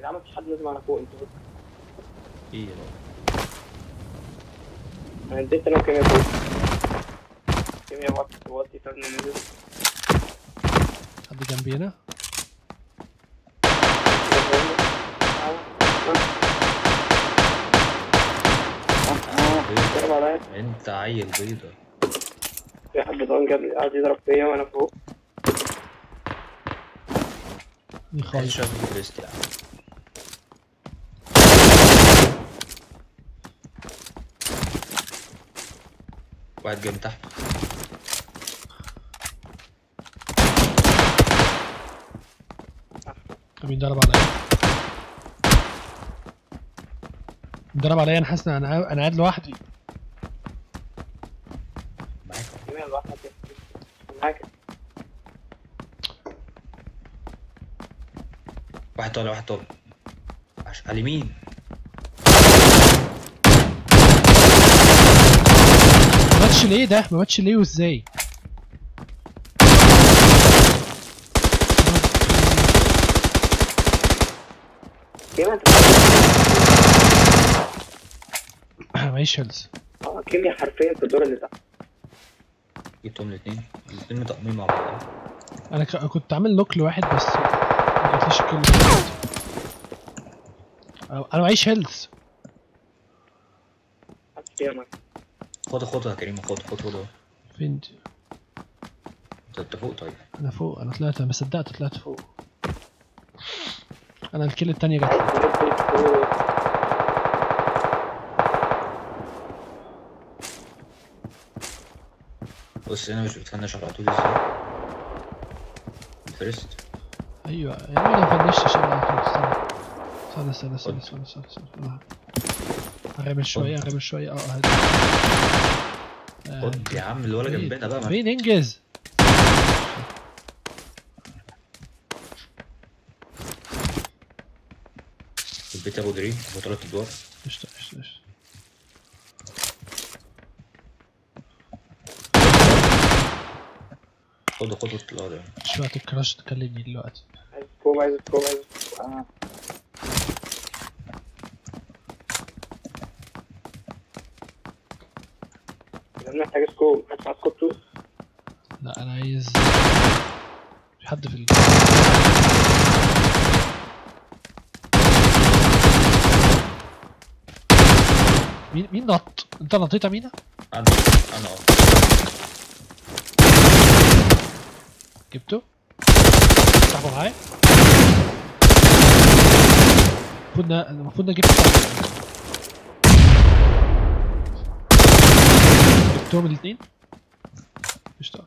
جدعان مفيش حد نازل معانا فوق انتوا ايه يا بابا انا اديت انا وكيميا فوق كيميا وطي وطي فابنا نزل حد جنبينا ضرب عليا انت عيل بيضة في حد ضان جاب قاعد يضرب فيا وانا فوق دي خالص خالص شاف بريست يا عم واحد جاي من تحت مين ضرب عليا ضرب عليا انا حاسس ان انا انا قاعد لوحدي معاك كيميا لوحدك معاك واحد طالع واحد طالع عش... على اليمين ما ماتش ليه ده ما ماتش ليه وازاي كيميا انت معيش هيلز اه كيميا حرفيا في الدور اللي تحت جبتهم الاثنين الاثنين متقمين مع بعض انا ك- كنت عامل نوك لواحد بس ما جاتليش الكل انا أنا معيش هيلز محدش فيها معاك خد خد يا كريم خد خد خد فين دي؟ انت انت فوق طيب انا فوق انا طلعت انا ما صدقت طلعت فوق انا الكيل التانية جات لي بص انا مش بتفنش على طول ازاي الفيرست ايوه يا عم انا مفنشتش انا استنى استنى استنى استنى استنى استنى استنى اغامر شوية اغامر شوية اه هادي آه، خد يا عم الولا فين؟ جنبنا بقى ما فين انجز في البيت ابو دريم ابو ثلاث ادوار قشطة قشطة قشطة خد خد اطلع ده مش وقت الكراش تكلمني دلوقتي عايز سكوب عايز سكوب عايز سكوب اه انا محتاج سكوب عايز معاك سكوب تو لا انا عايز في حد في ال... مين مين نط؟ انت نطيت يا مينا؟ انا انا اه جبته؟ صاحبه معايا؟ المفروض نا- المفروض انا جبت صاحبه. جبتهم الاثنين؟ قشطة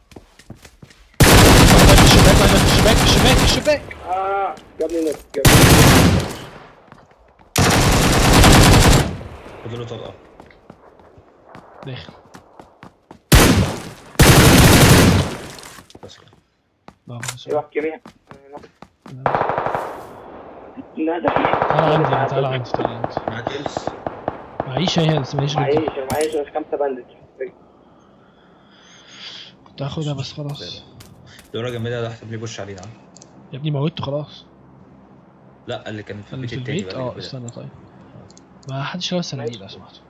واحد في الشباك واحد في الشباك في الشباك في الشباك اه جابني نت جابني خد له طلقه داخل بس كده لا خلاص. ايه واحد كيميا أنا- لا ده تعالى عندي تعالى عندي تعالى عندي معاك هيلز معيش اي هيلز معيش غير معيش دي. معيش غير خمسة باندج كنت هاخدها بس خلاص الولا جنبنا ده احتمال يبوش علينا ها؟ يا ابني موتته خلاص لا اللي كان في اللي البيت في التاني البيت بقى اه اللي استنى طيب ما حدش لابس سناديل لو سمحت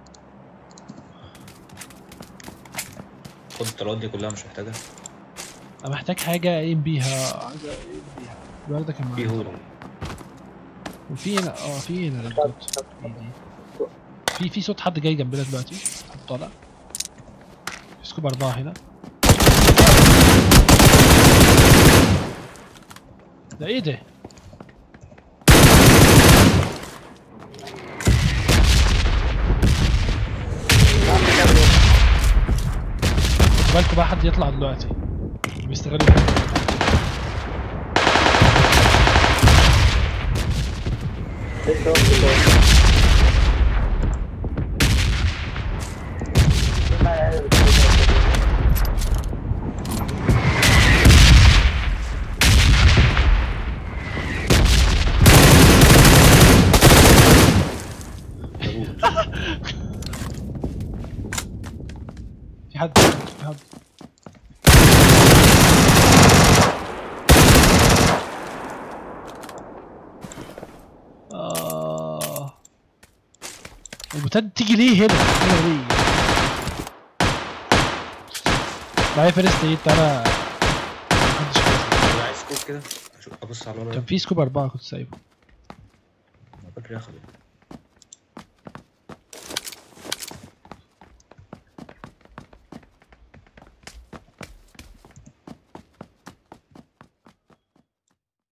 خد الطلقات دي كلها مش محتاجها انا محتاج حاجه ايم بيها حاجه ايم بيها الولد ده كان في معايا هول وفي هنا اه في هنا الدوت دي دي. في في صوت حد جاي جنبنا دلوقتي حد طالع في سكوب أربعة هنا ده ايه ده؟ خدوا بالكوا بقى حد يطلع دلوقتي بيستغلوا ده. لسه واحد في الدور. في حد في حد البوتات تيجي ليه هنا هنا ليه معايا فيرست ايد تعالى محدش كده. أنا عايز سكوب كده أشوف- ابص على الولد كان في سكوب أربعة كنت سايبه أنا فاكر ياخد